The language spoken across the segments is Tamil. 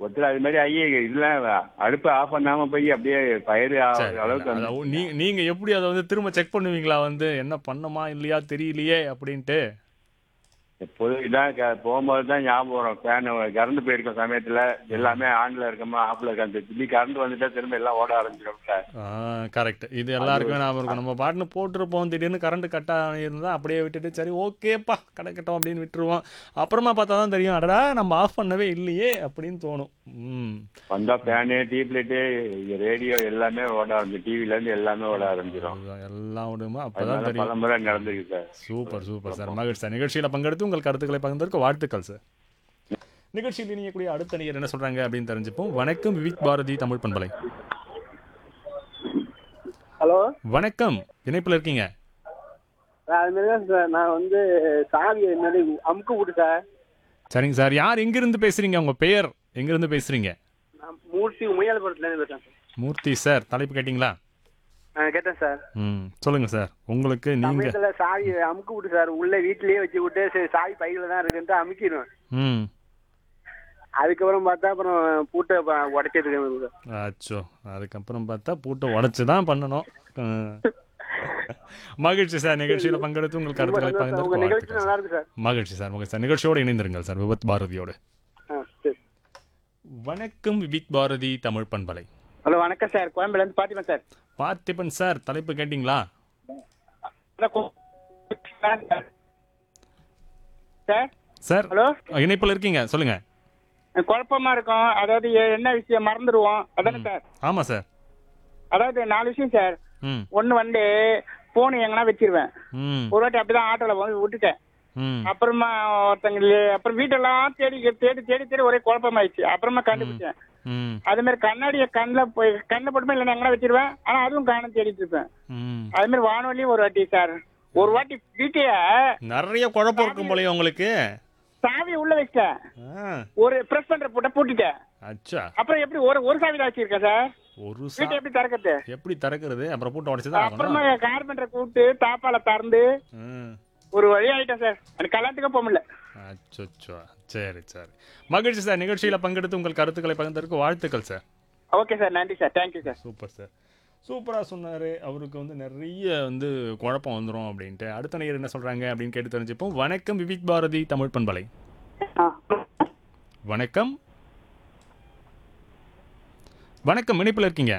ஒருத்தர் அது மாதிரி ஐயே இல்ல அடுப்பு ஆஃப் பண்ணாம போய் அப்படியே பயிர் சரி, அளவுக்கு அத- வந்து நீ நீங்க எப்படி அதை வந்து திரும்ப செக் பண்ணுவீங்களா வந்து என்ன பண்ணமா இல்லையா தெரியலையே அப்படின்ட்டு எப்போதும் இதான் க- போகும்போது தான் ஞாபகம் வரும் ஃபேன் கரண்ட் போயிருக்க சமயத்துல எல்லாமே ஆன்ல இருக்கமா ஆஃப்ல இருக்க அந்த திடீர் கரண்ட் வந்துட்டா திரும்ப எல்லாம் ஓட ஆரம்பிச்சிடும்ல கரெக்ட் இது எல்லாருக்குமே ஞாபகம் இருக்கும் நம்ம பாட்டுன்னு போட்டிருப்போம் திடீர்னு கரண்ட் கட் ஆகிருந்தா அப்படியே விட்டுட்டு சரி ஓகேப்பா கிடைக்கட்டும் அப்படின்னு விட்டுருவோம் அப்புறமா பார்த்தா தான் தெரியும் அடடா நம்ம ஆஃப் பண்ணவே இல்லையே அப்படின்னு தோணும் ம் வந்தா ஃபேனு டியூப் லைட்டு ரேடியோ எல்லாமே ஓட ஆரம்பிச்சு டிவில இருந்து எல்லாமே ஓட ஆரம்பிச்சிடும் அதுதான், எல்லாம் விடுமா அப்பதான் அதனால தெரியும் பல முறை நடந்திருக்கு சார் சூப்பர் சூப்பர் சார் மகிழ்ச்சி சார் நிகழ்ச்சியில் பங்கெடுத்து உங்கள் கருத்துக்களை பகிர்ந்ததற்கு வாழ்த்துக்கள் சார் நிகழ்ச்சியில் இணையக்கூடிய அடுத்த நேயர் என்ன சொல்றாங்க அப்படின்னு தெரிஞ்சுப்போம் வணக்கம் விவிக் பாரதி தமிழ் பண்பலை ஹலோ வணக்கம் இணைப்பில் இருக்கீங்க அது மாதிரி தான் சார் நான் வந்து சாவி என்னது அமுக்கு விட்டு சார் சரிங்க சார் யார் எங்கிருந்து பேசுறீங்க உங்க பெயர் எங்கிருந்து பேசுறீங்க நான் மூர்த்தி உமையாளபுரத்துலேருந்து பேசுகிறேன் சார் மூர்த்தி சார் தலைப்பு கேட்டிங்களா ஆ கேட்டேன் சார் ம் சொல்லுங்க சார் உங்களுக்கு நீங்க சமயத்தில் சாவி அமுக்கு விட்டு சார் உள்ளே வீட்டிலேயே வச்சு விட்டு சரி சாவி பையில் தான் இருக்குன்ட்டு அமுக்கிடுவேன் ம் அதுக்கப்புறம் பார்த்தா அப்புறம் பூட்டை உடைச்சிருக்கேன் சார் அச்சோ அதுக்கப்புறம் பார்த்தா பூட்டை உடச்சி தான் பண்ணணும் ம். மகிழ்ச்சி சார் நிகழ்ச்சியில் பங்கெடுத்து உங்கள் ரொம்ப கருத்துக்களை சந்தோஷம் உங்கள் நிகழ்ச்சி பகிர்ந்து நல்லா இருக்கு சார் மகிழ்ச்சி சார் மகிழ்ச்சி சார் நிகழ்ச்சியோடு இணைந்திருங்கள் சார் விபத் பாரதியோடு ஆ சரி வணக்கம் விவிக் பாரதி தமிழ் பண்பலை ஹலோ வணக்கம் சார் கோயம்புலேருந்து பாத்திமா சார் பார்த்திபன் சார் தலைப்பு கேட்டிங்களா சார் சார் ஹலோ இணைப்பில் இருக்கீங்க சொல்லுங்க குழப்பமா இருக்கும் அதாவது என்ன விஷயம் மறந்துடுவோம் அதானே சார் ஆமாம் சார் அதாவது நாலு விஷயம் சார் ம் ஒன்று வந்து ஃபோன் எங்கன்னா வச்சிருவேன் ம் ஒரு வாட்டி அப்படிதான் ஆட்டோல வந்து விட்டுட்டேன் ம் அப்புறமா ஒருத்தங்க இல்லையே, அப்புறம் வீட்டெல்லாம் தேடி தேடி தேடி தேடி ஒரே குழப்பமாயிடுச்சு அப்புறமா கண்டுபிடிச்சேன் ம் அது மாதிரி கண்ணாடியை கண்ணில் போய் கண்ணில் போட்டுமே இல்லைன்னா எங்கன்னா வச்சிருவேன் ஆனா அதுவும் காணும் தேடிட்டு இருப்பேன் ம் அது மாதிரி வானொலியும் ஒரு வாட்டி சார் ஒரு வாட்டி வீட்டைய நிறைய குழப்பம் இருக்கும் போலயே உங்களுக்கு சாவியை உள்ள வச்சிட்டேன் ஆ ஒரு பிரஸ் பண்ற போட்ட பூட்டிட்டேன் அச்சா அப்புறம் எப்படி ஒரு ஒரு சாவி தான் வச்சிருக்கேன் சார் ஒரு சா வீட்டை எப்படி திறக்கிறது எப்படி திறக்கிறது அப்புறம் பூட்டை உடச்சி தான் அப்புறமா ஆகணும் கார்பெண்டரை கூப்பிட்டு தாப்பால திறந்து ம் ஒரு வழி ஆயிட்டேன் சார் எனக்கு கல்யாணத்துக்கும் போக முடியல அச்சோ சரி சரி மகிழ்ச்சி சார் நிகழ்ச்சியில் பங்கெடுத்து உங்கள் கருத்துக்களை பகிர்ந்ததற்கு வாழ்த்துக்கள் சார் ஓகே சார் நன்றி sir thank you sir super sir சூப்பராக சொன்னார் அவருக்கு வந்து நிறைய வந்து குழப்பம் வந்துடும் அப்படின்ட்டு அடுத்த நேயர் என்ன சொல்கிறாங்க அப்படின்னு கேட்டு தெரிஞ்சுப்போம் வணக்கம் விவிக் பாரதி தமிழ் பண்பலை வணக்கம் வணக்கம் இணைப்பில் இருக்கீங்க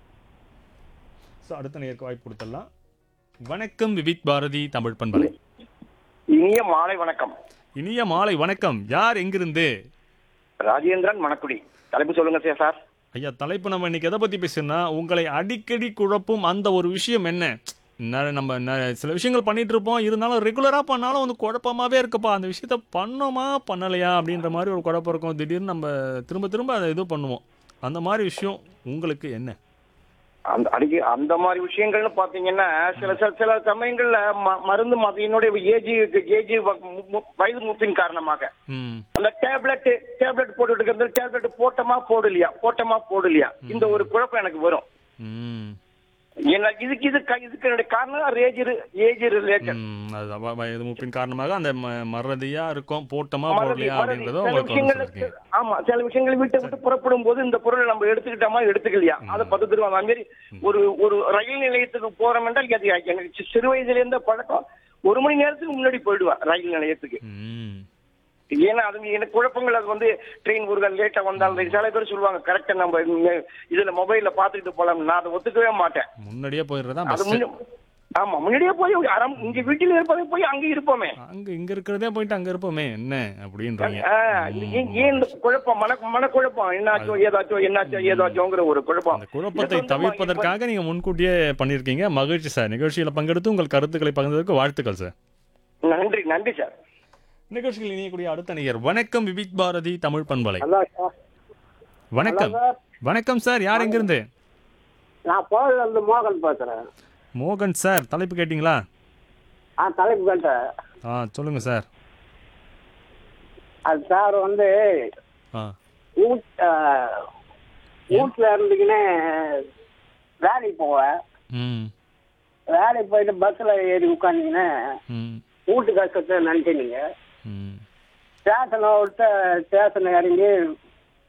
ஸோ அடுத்த நேருக்கு வாய்ப்பு கொடுத்துடலாம் வணக்கம் விவிக் பாரதி தமிழ் பண்பலை இனிய மாலை வணக்கம் இனிய மாலை வணக்கம் யார் எங்கிருந்து ராஜேந்திரன் மணக்குடி தலைப்பு சொல்லுங்க சார் சார் ஐயா தலைப்பு நம்ம இன்னைக்கு எதை பற்றி பேசுனா உங்களை அடிக்கடி குழப்பும் அந்த ஒரு விஷயம் என்ன ந- நம்ம ந- சில விஷயங்கள் பண்ணிட்டு இருப்போம் இருந்தாலும் ரெகுலராக பண்ணாலும் வந்து குழப்பமாவே இருக்குப்பா அந்த விஷயத்த பண்ணோமா பண்ணலையா அப்படின்ற மாதிரி ஒரு குழப்பம் இருக்கும் திடீர்னு நம்ம திரும்ப திரும்ப அதை இது பண்ணுவோம் அந்த மாதிரி விஷயம் உங்களுக்கு என்ன அந்த அடிக்க அந்த மாதிரி விஷயங்கள்னு பாத்தீங்கன்னா சில சில சில சமயங்கள்ல ம- மருந்து மாத்தி என்னுடைய ஏஜி ஏஜி வயது மூப்பின் காரணமாக ம் அந்த டேப்லெட் டேப்லெட் போட்டுட்டு இருக்கிறது டேப்லெட் போட்டமா போடலையா போட்டமா போடலையா இந்த ஒரு குழப்பம் எனக்கு வரும் ம் என்ன இதுக்கு இது க- இதுக்கு என்னுடைய காரணம் ஏஜ் ஏஜ் ரிலேட்டட் ம், அதுதான் வ- வயது மூப்பின் காரணமாக அந்த ம- மறதியா இருக்கும் போட்டோமா மறதி போடலையா மறதி அப்படின்றத சில உங்களுக்கு வந்து விஷயங்கள் சொல்லிருக்கீங்க ஆமா சில விஷயங்கள் வீட்டை விட்டு புறப்படும் போது இந்த பொருளை நம்ம எடுத்துக்கிட்டோமா எடுத்துக்கலையா அதை பத்து தருவாங்க அது மாதிரி ஒரு ஒரு ரயில் நிலையத்துக்கு போறோம் என்றால் அது எனக்கு சி- சிறு வயதுல இருந்த பழக்கம் ஒரு மணி நேரத்துக்கு முன்னாடி போயிடுவேன் ரயில் நிலையத்துக்கு ம் ஏன்னா அது எனக்கு குழப்பங்கள் அது வந்து ட்ரெயின் ஒரு லேட்டா வந்தாலும் சில பேர் சொல்லுவாங்க கரெக்டா நம்ம இங்க- இதுல மொபைல்ல பாத்துக்கிட்டு போலாம் நான் அதை ஒத்துக்கவே மாட்டேன் முன்னாடியே போயிடுறதா அது பெஸ்ட் முன்ன- ஆமா முன்னாடியே போய் அறம் இங்க வீட்டில் இருப்பதை போய் அங்க இருப்போமே அங்க இங்க இருக்கிறதே போயிட்டு அங்க இருப்போமே என்ன அப்படின்றீங்க ஆ, இது ஏன் ஏன் இந்த குழப்பம் மன மனக்குழப்பம் என்னாச்சோ ஏதாச்சோ என்னாச்சோ ஏதாச்சோங்கிற ஒரு குழப்பம் அந்த குழப்பத்தை இது வந்து தவிர்ப்பதற்காக நீங்க முன்கூட்டியே பண்ணிருக்கீங்க மகிழ்ச்சி சார் நிகழ்ச்சியில பங்கெடுத்து உங்கள் கருத்துக்களை பகிர்ந்ததற்கு வாழ்த்துக்கள் சார் நன்றி நன்றி சார் நிகழ்ச்சியில் இணையக்கூடிய அடுத்த நேயர் வணக்கம் விவிக் பாரதி தமிழ் பண்பலை ஹலோ சார் வணக்கம் சார். வணக்கம் சார் யார் எங்கிருந்து நான் போகல இருந்து மோகன் பேசுறேன் மோகன் சார் தலைப்பு கேட்டிங்களா ஆ தலைப்பு கேட்டேன் ஆ சொல்லுங்க சார் அது சார் வந்து ஆ வீட் வீட்டில் இருந்துக்கினே வேலைக்கு போவேன் ம் வேலைக்கு போயிட்டு பஸ்ஸில் ஏறி உட்காந்திங்கன்னா ம் வீட்டு கஷ்டத்தை நினைச்சினீங்க ம் ஸ்டேஷனை விட்டு ஸ்டேஷன் இறங்கி